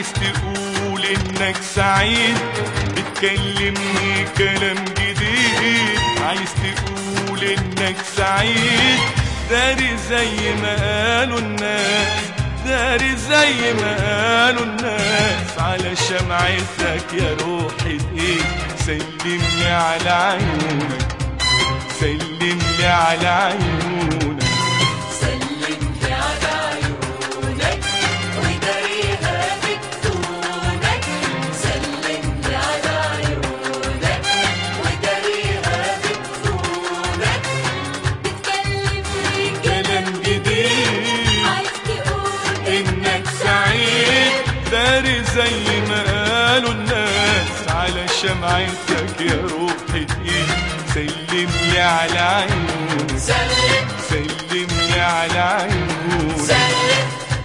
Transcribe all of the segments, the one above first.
عايز تقول انك سعيد بتكلمني كلام جديد عايز تقول انك سعيد داري زي ما قالوا الناس داري زي ما قالوا الناس على شمعتك يا روحي ايه سلم لي على عيونك سلم لي على عيونك سلم لي على عيونك وداريها بكتونك سلم لي على عيونك وداريها بكتونك بتكلمني كلام جديد عايز تقول انك سعيد داري زي ما قالوا الناس على شمعتك يا روحي ايه سلم لي على عيونك سلم سلم لي على عيونك سلم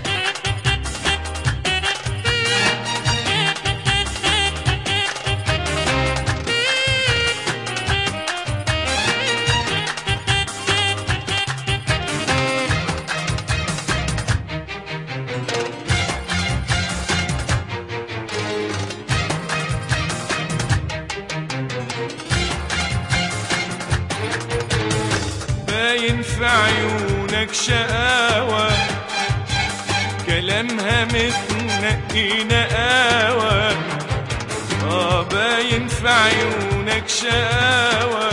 باين في عيونك شقاوة كلامها متنقي نقاوة اه باين في عيونك شقاوة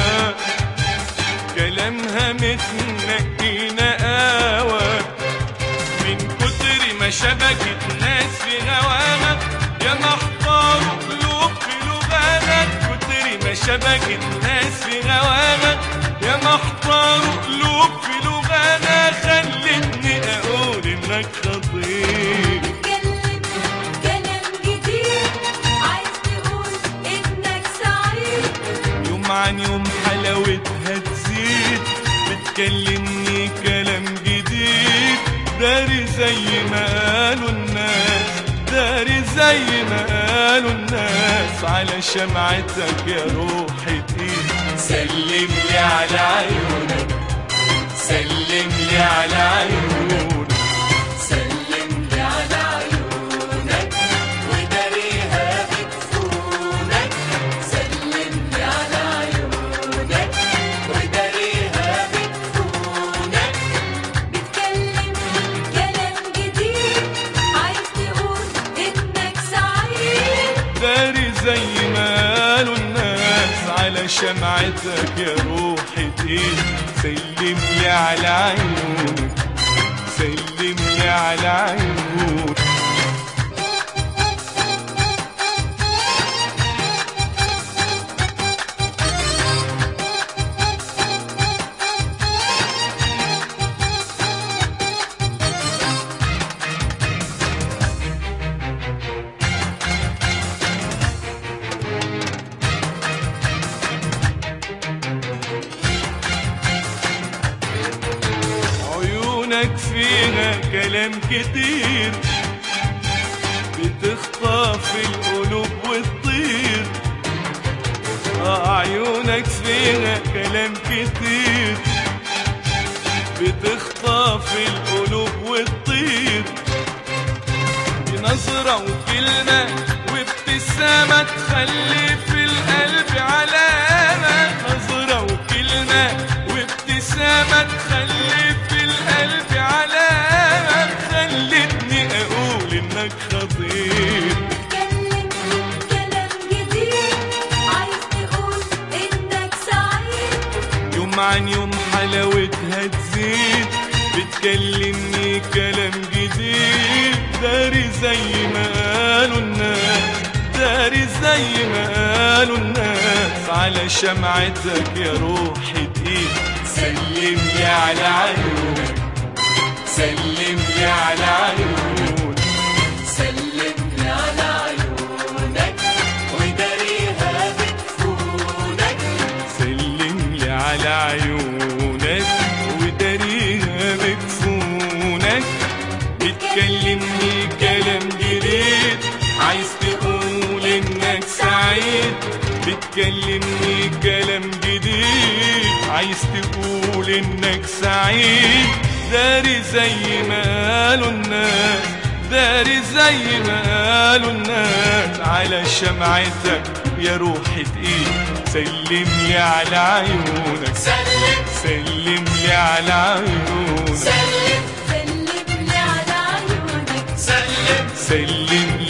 كلامها متنقي نقاوة من كتر ما شبكت ناس في هواها يا محتار قلوب في لغانا كتر ما شبكت ناس في هواها يا محتار قلوب في لغانا خلتني اقول انك خطير بتكلمني كلام جديد عايز تقول انك سعيد يوم عن يوم حلاوتها تزيد بتكلمني كلام جديد داري زي ما قالوا الناس داري زي ما قالوا الناس على شمعتك يا روحي تقيل سلم لي على عيونك سلم لي على عيونك سلم لي على عيونك وداريها بكفونك سلم لي على عيونك وداريها بكفونك بتكلمني كلام جديد عايز تقول انك سعيد داري زي ما قالوا الناس على شمعتك يا روحي تقيل سلم لي على عيونك سلم لي على عيونك عيونك فيها كلام كتير بتخطف القلوب وتطير آه عيونك فيها كلام كتير بتخطف القلوب وتطير بنظرة وكلمة وابتسامة تخلي في القلب علامة نظرة وكلمة وابتسامة تخلي في القلب علامة خلتني أقول إنك خطير بتكلمني كلام جديد عايز تقول انك سعيد يوم عن يوم حلاوتها تزيد بتكلمني كلام جديد داري زي ما قالوا الناس داري زي ما قالوا الناس على شمعتك يا روحي تقيل سلم لي على عيونك سلم لي على عيونك سلم لي على عيونك وداريها بكفونك سلم لي على عيونك وداريها بكفونك بتكلمني كلام جديد عايز تقول انك سعيد بتكلمني كلام جديد عايز تقول انك سعيد داري زي ما قالوا الناس داري زي ما ماله الناس على شمعتك يا روحي تقيل سلم لي على عيونك سلم سلم لي على عيونك سلم سلم لي على عيونك سلم سلم